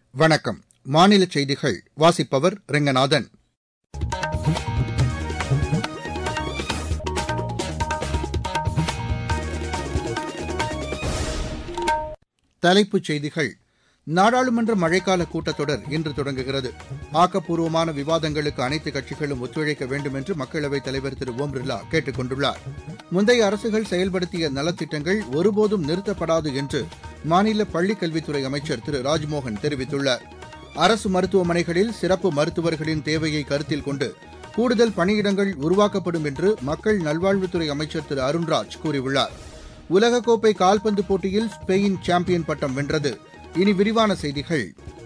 வணக்கம் மாநில செய்திகள் வாசிப்பவர் ரெங்கநாதன் தலைப்புச் செய்திகள் நாடாளுமன்ற மழைக்கால கூட்டத்தொடர் இன்று தொடங்குகிறது ஆக்கப்பூர்வமான விவாதங்களுக்கு அனைத்து கட்சிகளும் ஒத்துழைக்க வேண்டும் என்று மக்களவைத் தலைவர் திரு ஓம் பிர்லா கேட்டுக் கொண்டுள்ளார் முந்தைய அரசுகள் செயல்படுத்திய நலத்திட்டங்கள் ஒருபோதும் நிறுத்தப்படாது என்று மாநில பள்ளிக்கல்வித்துறை அமைச்சர் திரு ராஜ்மோகன் தெரிவித்துள்ளார் அரசு மருத்துவமனைகளில் சிறப்பு மருத்துவர்களின் தேவையை கருத்தில் கொண்டு கூடுதல் பணியிடங்கள் உருவாக்கப்படும் என்று மக்கள் நல்வாழ்வுத்துறை அமைச்சர் திரு அருண்ராஜ் கூறியுள்ளார் உலகக்கோப்பை கால்பந்து போட்டியில் ஸ்பெயின் சாம்பியன் பட்டம் வென்றது இனி விரிவான செய்திகள்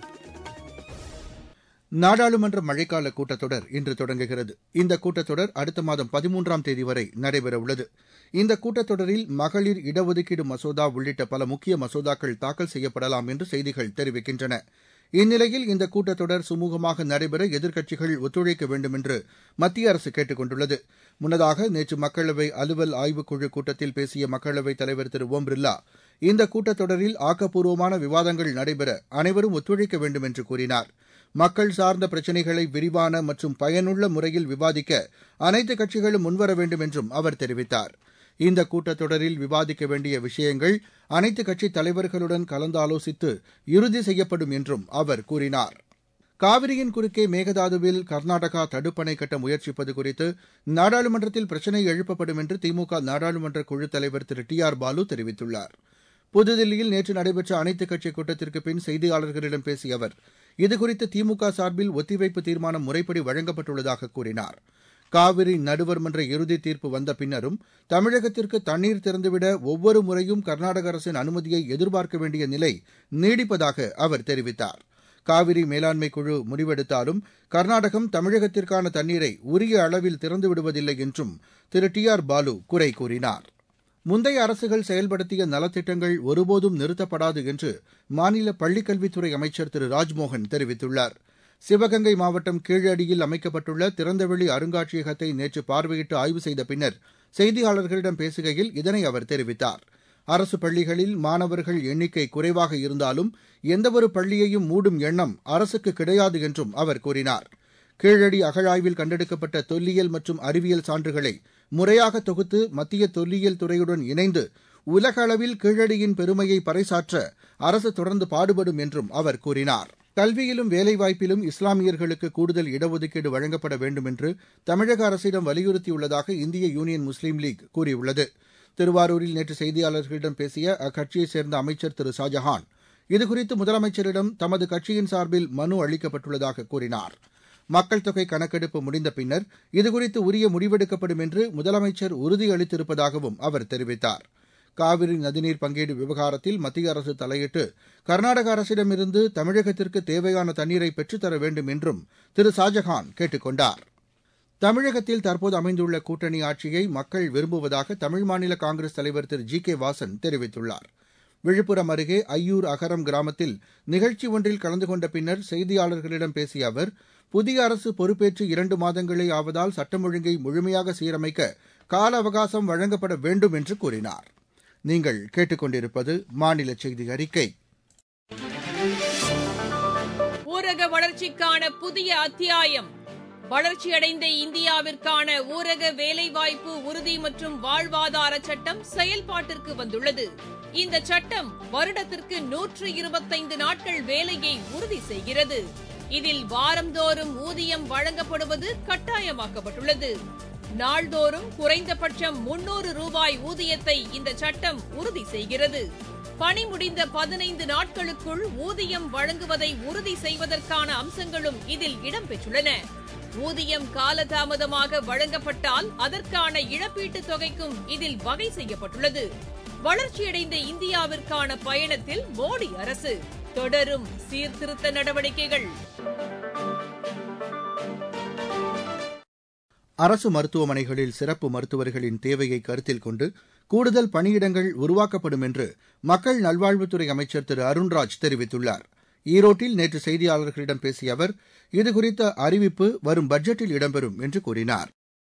நாடாளுமன்ற மழைக்கால கூட்டத்தொடர் இன்று தொடங்குகிறது இந்த கூட்டத்தொடர் அடுத்த மாதம் பதிமூன்றாம் தேதி வரை நடைபெறவுள்ளது இந்த கூட்டத்தொடரில் மகளிர் இடஒதுக்கீடு மசோதா உள்ளிட்ட பல முக்கிய மசோதாக்கள் தாக்கல் செய்யப்படலாம் என்று செய்திகள் தெரிவிக்கின்றன இந்நிலையில் இந்த கூட்டத்தொடர் சுமூகமாக நடைபெற எதிர்க்கட்சிகள் ஒத்துழைக்க வேண்டும் என்று மத்திய அரசு கேட்டுக் கொண்டுள்ளது முன்னதாக நேற்று மக்களவை அலுவல் ஆய்வுக்குழு கூட்டத்தில் பேசிய மக்களவைத் தலைவர் திரு ஓம் பிர்லா இந்த கூட்டத்தொடரில் ஆக்கப்பூர்வமான விவாதங்கள் நடைபெற அனைவரும் ஒத்துழைக்க வேண்டும் என்று கூறினார் மக்கள் சார்ந்த பிரச்சினைகளை விரிவான மற்றும் பயனுள்ள முறையில் விவாதிக்க அனைத்து கட்சிகளும் முன்வர வேண்டும் என்றும் அவர் தெரிவித்தார் இந்த கூட்டத்தொடரில் விவாதிக்க வேண்டிய விஷயங்கள் அனைத்து கட்சித் தலைவர்களுடன் கலந்தாலோசித்து இறுதி செய்யப்படும் என்றும் அவர் கூறினார் காவிரியின் குறுக்கே மேகதாதுவில் கர்நாடகா தடுப்பணை கட்ட முயற்சிப்பது குறித்து நாடாளுமன்றத்தில் பிரச்சினை எழுப்பப்படும் என்று திமுக நாடாளுமன்ற குழுத் தலைவர் திரு டி ஆர் பாலு தெரிவித்துள்ளார் புதுதில்லியில் நேற்று நடைபெற்ற அனைத்துக் கட்சி கூட்டத்திற்கு பின் செய்தியாளர்களிடம் பேசிய அவர் இதுகுறித்து திமுக சார்பில் ஒத்திவைப்பு தீர்மானம் முறைப்படி வழங்கப்பட்டுள்ளதாக கூறினார் காவிரி நடுவர் மன்ற இறுதி தீர்ப்பு வந்த பின்னரும் தமிழகத்திற்கு தண்ணீர் திறந்துவிட ஒவ்வொரு முறையும் கர்நாடக அரசின் அனுமதியை எதிர்பார்க்க வேண்டிய நிலை நீடிப்பதாக அவர் தெரிவித்தார் காவிரி மேலாண்மை குழு முடிவெடுத்தாலும் கர்நாடகம் தமிழகத்திற்கான தண்ணீரை உரிய அளவில் திறந்து விடுவதில்லை என்றும் திரு டி ஆர் பாலு குறை கூறினார் முந்தைய அரசுகள் செயல்படுத்திய நலத்திட்டங்கள் ஒருபோதும் நிறுத்தப்படாது என்று மாநில பள்ளிக்கல்வித்துறை அமைச்சர் திரு ராஜ்மோகன் தெரிவித்துள்ளார் சிவகங்கை மாவட்டம் கீழடியில் அமைக்கப்பட்டுள்ள திறந்தவெளி அருங்காட்சியகத்தை நேற்று பார்வையிட்டு ஆய்வு செய்த பின்னர் செய்தியாளர்களிடம் பேசுகையில் இதனை அவர் தெரிவித்தார் அரசு பள்ளிகளில் மாணவர்கள் எண்ணிக்கை குறைவாக இருந்தாலும் எந்தவொரு பள்ளியையும் மூடும் எண்ணம் அரசுக்கு கிடையாது என்றும் அவர் கூறினார் கீழடி அகழாய்வில் கண்டெடுக்கப்பட்ட தொல்லியல் மற்றும் அறிவியல் சான்றுகளை முறையாக தொகுத்து மத்திய தொல்லியல் துறையுடன் இணைந்து உலக அளவில் கீழடியின் பெருமையை பறைசாற்ற அரசு தொடர்ந்து பாடுபடும் என்றும் அவர் கூறினார் கல்வியிலும் வேலைவாய்ப்பிலும் இஸ்லாமியர்களுக்கு கூடுதல் இடஒதுக்கீடு வழங்கப்பட வேண்டும் என்று தமிழக அரசிடம் வலியுறுத்தியுள்ளதாக இந்திய யூனியன் முஸ்லீம் லீக் கூறியுள்ளது திருவாரூரில் நேற்று செய்தியாளர்களிடம் பேசிய அக்கட்சியைச் சேர்ந்த அமைச்சர் திரு ஷாஜஹான் இதுகுறித்து முதலமைச்சரிடம் தமது கட்சியின் சார்பில் மனு அளிக்கப்பட்டுள்ளதாக கூறினார் மக்கள் தொகை கணக்கெடுப்பு முடிந்த பின்னர் இதுகுறித்து உரிய முடிவெடுக்கப்படும் என்று முதலமைச்சர் உறுதியளித்திருப்பதாகவும் அவர் தெரிவித்தார் காவிரி நதிநீர் பங்கீடு விவகாரத்தில் மத்திய அரசு தலையிட்டு கர்நாடக அரசிடமிருந்து தமிழகத்திற்கு தேவையான தண்ணீரை பெற்றுத்தர வேண்டும் என்றும் திரு ஷாஜஹான் கேட்டுக் கொண்டார் தமிழகத்தில் தற்போது அமைந்துள்ள கூட்டணி ஆட்சியை மக்கள் விரும்புவதாக தமிழ் மாநில காங்கிரஸ் தலைவர் திரு ஜி கே வாசன் தெரிவித்துள்ளார் விழுப்புரம் அருகே ஐயூர் அகரம் கிராமத்தில் நிகழ்ச்சி ஒன்றில் கலந்து கொண்ட பின்னர் செய்தியாளர்களிடம் பேசிய அவர் புதிய அரசு பொறுப்பேற்று இரண்டு மாதங்களே ஆவதால் சட்டம் ஒழுங்கை முழுமையாக சீரமைக்க கால அவகாசம் வழங்கப்பட வேண்டும் என்று கூறினார் நீங்கள் கேட்டுக்கொண்டிருப்பது மாநில செய்தி அறிக்கை ஊரக வளர்ச்சிக்கான புதிய அத்தியாயம் வளர்ச்சியடைந்த இந்தியாவிற்கான ஊரக வேலைவாய்ப்பு உறுதி மற்றும் வாழ்வாதார சட்டம் செயல்பாட்டிற்கு வந்துள்ளது இந்த சட்டம் வருடத்திற்கு நூற்று இருபத்தைந்து நாட்கள் வேலையை உறுதி செய்கிறது இதில் வாரந்தோறும் ஊதியம் வழங்கப்படுவது கட்டாயமாக்கப்பட்டுள்ளது நாள்தோறும் குறைந்தபட்சம் முன்னூறு ரூபாய் ஊதியத்தை இந்த சட்டம் உறுதி செய்கிறது பணி முடிந்த பதினைந்து நாட்களுக்குள் ஊதியம் வழங்குவதை உறுதி செய்வதற்கான அம்சங்களும் இதில் இடம்பெற்றுள்ளன ஊதியம் காலதாமதமாக வழங்கப்பட்டால் அதற்கான இழப்பீட்டுத் தொகைக்கும் இதில் வகை செய்யப்பட்டுள்ளது வளர்ச்சியடைந்த இந்தியாவிற்கான பயணத்தில் மோடி அரசு தொடரும் சீர்திருத்த நடவடிக்கைகள் அரசு மருத்துவமனைகளில் சிறப்பு மருத்துவர்களின் தேவையை கருத்தில் கொண்டு கூடுதல் பணியிடங்கள் உருவாக்கப்படும் என்று மக்கள் நல்வாழ்வுத்துறை அமைச்சர் திரு அருண்ராஜ் தெரிவித்துள்ளார் ஈரோட்டில் நேற்று செய்தியாளர்களிடம் பேசிய அவர் இதுகுறித்த அறிவிப்பு வரும் பட்ஜெட்டில் இடம்பெறும் என்று கூறினார்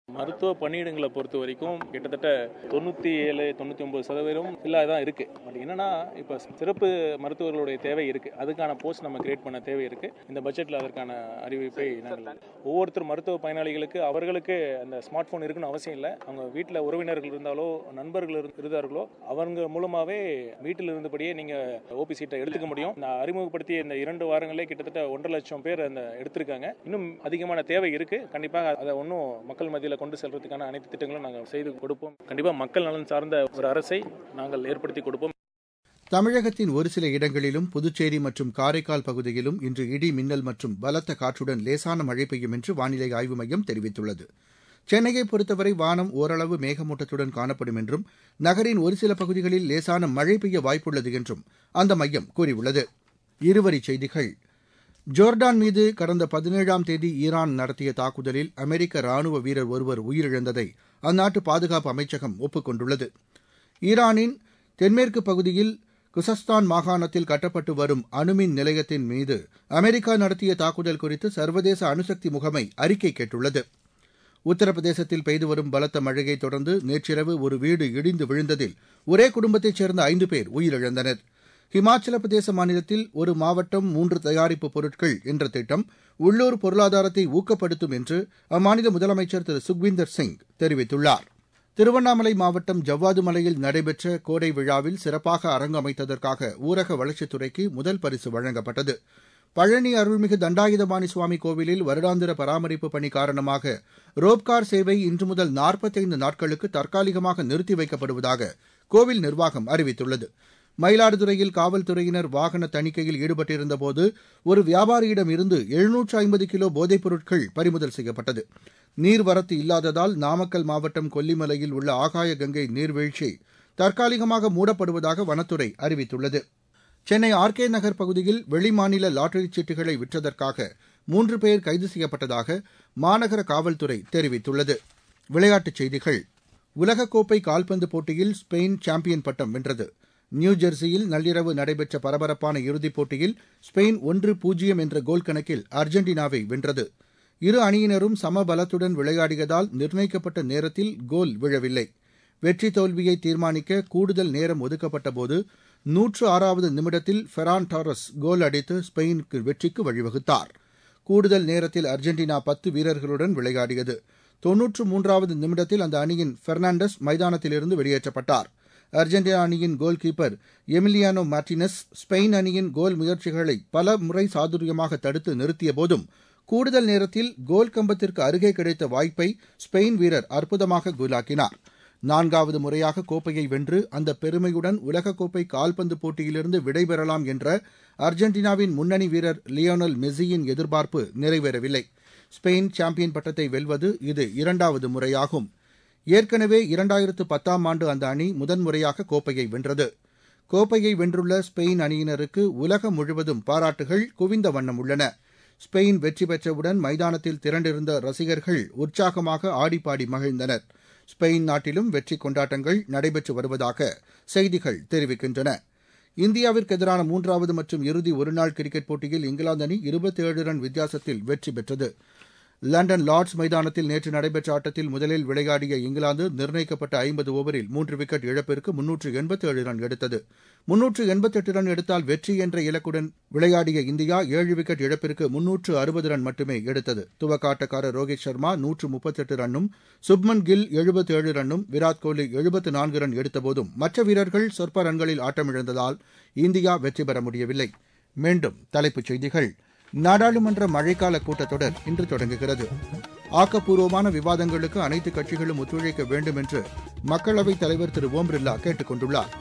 மருத்துவ பணியிடங்களை பொறுத்த வரைக்கும் கிட்டத்தட்ட தொண்ணூற்றி ஏழு தொண்ணூற்றி ஒம்பது சதவீதம் இல்லாத தான் இருக்குது பட் என்னன்னா இப்போ சிறப்பு மருத்துவர்களுடைய தேவை இருக்குது அதுக்கான போஸ்ட் நம்ம கிரியேட் பண்ண தேவை இருக்குது இந்த பட்ஜெட்டில் அதற்கான அறிவிப்பை நாங்கள் ஒவ்வொருத்தர் மருத்துவ பயனாளிகளுக்கு அவர்களுக்கு அந்த ஸ்மார்ட் ஃபோன் இருக்குன்னு அவசியம் இல்லை அவங்க வீட்டில் உறவினர்கள் இருந்தாலோ நண்பர்கள் இரு- இருந்தார்களோ அவங்க மூலமாகவே வீட்டில் இருந்தபடியே நீங்கள் ஓபி சீட்டை எடுத்துக்க முடியும் நான் அறிமுகப்படுத்திய இந்த இரண்டு வாரங்களே கிட்டத்தட்ட ஒன்றரை லட்சம் பேர் அந்த எடுத்திருக்காங்க இன்னும் அதிகமான தேவை இருக்குது கண்டிப்பாக அதை ஒன்றும் மக்கள் மத்தியில் கொண்டு செல்றதுக்கான அனைத்து திட்டங்களும் நாங்கள் செய்து கொடுப்போம் கண்டிப்பாக மக்கள் நலன் சார்ந்த ஒரு அரசை நாங்கள் ஏற்படுத்தி கொடுப்போம் தமிழகத்தின் ஒரு சில இடங்களிலும் புதுச்சேரி மற்றும் காரைக்கால் பகுதியிலும் இன்று இடி மின்னல் மற்றும் பலத்த காற்றுடன் லேசான மழை பெய்யும் என்று வானிலை ஆய்வு மையம் தெரிவித்துள்ளது சென்னையை பொறுத்தவரை வானம் ஓரளவு மேகமூட்டத்துடன் காணப்படும் என்றும் நகரின் ஒரு சில பகுதிகளில் லேசான மழை பெய்ய வாய்ப்புள்ளது என்றும் அந்த மையம் கூறியுள்ளது இருவரிச் செய்திகள் ஜோர்டான் மீது கடந்த பதினேழாம் தேதி ஈரான் நடத்திய தாக்குதலில் அமெரிக்க ராணுவ வீரர் ஒருவர் உயிரிழந்ததை அந்நாட்டு பாதுகாப்பு அமைச்சகம் ஒப்புக் கொண்டுள்ளது ஈரானின் தென்மேற்கு பகுதியில் குசஸ்தான் மாகாணத்தில் கட்டப்பட்டு வரும் அணுமின் நிலையத்தின் மீது அமெரிக்கா நடத்திய தாக்குதல் குறித்து சர்வதேச அணுசக்தி முகமை அறிக்கை கேட்டுள்ளது உத்தரப்பிரதேசத்தில் பெய்து வரும் பலத்த மழையை தொடர்ந்து நேற்றிரவு ஒரு வீடு இடிந்து விழுந்ததில் ஒரே குடும்பத்தைச் சேர்ந்த ஐந்து பேர் உயிரிழந்தனர் ஹிமாச்சல பிரதேச மாநிலத்தில் ஒரு மாவட்டம் மூன்று தயாரிப்பு பொருட்கள் என்ற திட்டம் உள்ளூர் பொருளாதாரத்தை ஊக்கப்படுத்தும் என்று அம்மாநில முதலமைச்சர் திரு சுக்வீந்தர் சிங் தெரிவித்துள்ளார் திருவண்ணாமலை மாவட்டம் ஜவ்வாது மலையில் நடைபெற்ற கோடை விழாவில் சிறப்பாக அரங்கமைத்ததற்காக ஊரக வளர்ச்சித்துறைக்கு முதல் பரிசு வழங்கப்பட்டது பழனி அருள்மிகு தண்டாயுதபாணி சுவாமி கோவிலில் வருடாந்திர பராமரிப்பு பணி காரணமாக ரோப்கார் சேவை இன்று முதல் நாற்பத்தைந்து நாட்களுக்கு தற்காலிகமாக நிறுத்தி வைக்கப்படுவதாக கோவில் நிர்வாகம் அறிவித்துள்ளது மயிலாடுதுறையில் காவல்துறையினர் வாகன தணிக்கையில் ஈடுபட்டிருந்தபோது ஒரு வியாபாரியிடம் இருந்து எழுநூற்று ஐம்பது கிலோ போதைப் பொருட்கள் பறிமுதல் செய்யப்பட்டது நீர்வரத்து இல்லாததால் நாமக்கல் மாவட்டம் கொல்லிமலையில் உள்ள ஆகாய கங்கை நீர்வீழ்ச்சி தற்காலிகமாக மூடப்படுவதாக வனத்துறை அறிவித்துள்ளது சென்னை ஆர்கே நகர் பகுதியில் வெளிமாநில லாட்டரி சீட்டுகளை விற்றதற்காக மூன்று பேர் கைது செய்யப்பட்டதாக மாநகர காவல்துறை தெரிவித்துள்ளது விளையாட்டுச் செய்திகள் உலகக்கோப்பை கால்பந்து போட்டியில் ஸ்பெயின் சாம்பியன் பட்டம் வென்றது நியூஜெர்சியில் நள்ளிரவு நடைபெற்ற பரபரப்பான இறுதிப் போட்டியில் ஸ்பெயின் ஒன்று பூஜ்ஜியம் என்ற கோல் கணக்கில் அர்ஜென்டினாவை வென்றது இரு அணியினரும் சம பலத்துடன் விளையாடியதால் நிர்ணயிக்கப்பட்ட நேரத்தில் கோல் விழவில்லை வெற்றி தோல்வியை தீர்மானிக்க கூடுதல் நேரம் ஒதுக்கப்பட்டபோது நூற்று ஆறாவது நிமிடத்தில் ஃபெரான் டாரஸ் கோல் அடித்து ஸ்பெயினுக்கு வெற்றிக்கு வழிவகுத்தார் கூடுதல் நேரத்தில் அர்ஜென்டினா பத்து வீரர்களுடன் விளையாடியது தொன்னூற்று மூன்றாவது நிமிடத்தில் அந்த அணியின் பெர்னாண்டஸ் மைதானத்திலிருந்து வெளியேற்றப்பட்டார் அர்ஜென்டினா அணியின் goalkeeper Emiliano Martinez Spain அணியின் கோல் முயற்சிகளை பல முறை சாதுரியமாக தடுத்து நிறுத்திய போதும் கூடுதல் நேரத்தில் கோல் கம்பத்திற்கு அருகே கிடைத்த வாய்ப்பை ஸ்பெயின் வீரர் அற்புதமாக கோலாக்கினார் நான்காவது முறையாக கோப்பையை வென்று அந்த பெருமையுடன் உலகக்கோப்பை கால்பந்து போட்டியிலிருந்து விடைபெறலாம் என்ற அர்ஜென்டினாவின் முன்னணி வீரர் லியோனல் மெஸ்ஸியின் எதிர்பார்ப்பு நிறைவேறவில்லை ஸ்பெயின் சாம்பியன் பட்டத்தை வெல்வது இது இரண்டாவது முறையாகும் ஏற்கனவே இரண்டாயிரத்து பத்தாம் ஆண்டு அந்த அணி முதன்முறையாக கோப்பையை வென்றது கோப்பையை வென்றுள்ள ஸ்பெயின் அணியினருக்கு உலகம் முழுவதும் பாராட்டுகள் குவிந்த வண்ணம் உள்ளன ஸ்பெயின் வெற்றி பெற்றவுடன் மைதானத்தில் திரண்டிருந்த ரசிகர்கள் உற்சாகமாக ஆடிப்பாடி மகிழ்ந்தனர் ஸ்பெயின் நாட்டிலும் வெற்றி கொண்டாட்டங்கள் நடைபெற்று வருவதாக செய்திகள் தெரிவிக்கின்றன இந்தியாவிற்கு எதிரான மூன்றாவது மற்றும் இறுதி ஒருநாள் கிரிக்கெட் போட்டியில் இங்கிலாந்து அணி இருபத்தேழு ரன் வித்தியாசத்தில் வெற்றி பெற்றது லண்டன் லார்ட்ஸ் மைதானத்தில் நேற்று நடைபெற்ற ஆட்டத்தில் முதலில் விளையாடிய இங்கிலாந்து நிர்ணயிக்கப்பட்ட ஐம்பது ஓவரில் மூன்று விக்கெட் இழப்பிற்கு முன்னூற்று எண்பத்தேழு ரன் எடுத்தது முன்னூற்று எண்பத்தெட்டு ரன் எடுத்தால் வெற்றி என்ற இலக்குடன் விளையாடிய இந்தியா ஏழு விக்கெட் இழப்பிற்கு முன்னூற்று அறுபது ரன் மட்டுமே எடுத்தது துவக்க ஆட்டக்காரர் ரோஹித் சர்மா நூற்று முப்பத்தெட்டு ரன்னும் சுப்மன் கில் எழுபத்தேழு ரன்னும் விராட் கோலி எழுபத்து நான்கு ரன் எடுத்தபோதும் மற்ற வீரர்கள் சொற்ப ரன்களில் ஆட்டமிழந்ததால் இந்தியா வெற்றி பெற முடியவில்லை மீண்டும் தலைப்புச் செய்திகள் நாடாளுமன்ற மழைக்கால கூட்டத்தொடர் இன்று தொடங்குகிறது ஆக்கப்பூர்வமான விவாதங்களுக்கு அனைத்து கட்சிகளும் ஒத்துழைக்க வேண்டும் என்று மக்களவைத் தலைவர் திரு ஓம் பிர்லா கேட்டுக் கொண்டுள்ளார்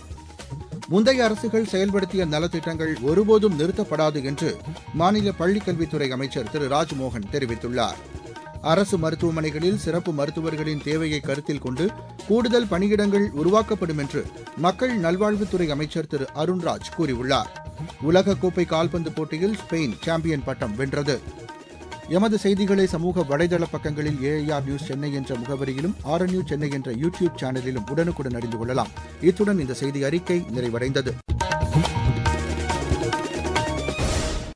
முந்தைய அரசுகள் செயல்படுத்திய நலத்திட்டங்கள் ஒருபோதும் நிறுத்தப்படாது என்று மாநில பள்ளிக்கல்வித்துறை அமைச்சர் திரு ராஜ்மோகன் தெரிவித்துள்ளார் அரசு மருத்துவமனைகளில் சிறப்பு மருத்துவர்களின் தேவையை கருத்தில் கொண்டு கூடுதல் பணியிடங்கள் உருவாக்கப்படும் என்று மக்கள் நல்வாழ்வுத்துறை அமைச்சர் திரு அருண்ராஜ் கூறியுள்ளார் உலகக்கோப்பை கால்பந்து போட்டியில் ஸ்பெயின் சாம்பியன் பட்டம் வென்றது எமது செய்திகளை சமூக வலைதள பக்கங்களில் ஏஐஆர் நியூஸ் சென்னை என்ற முகவரியிலும் ஆர் நியூஸ் சென்னை என்ற யூடியூப் சேனலிலும் உடனுக்குடன் அறிந்து கொள்ளலாம் இத்துடன் இந்த செய்தி அறிக்கை நிறைவடைந்தது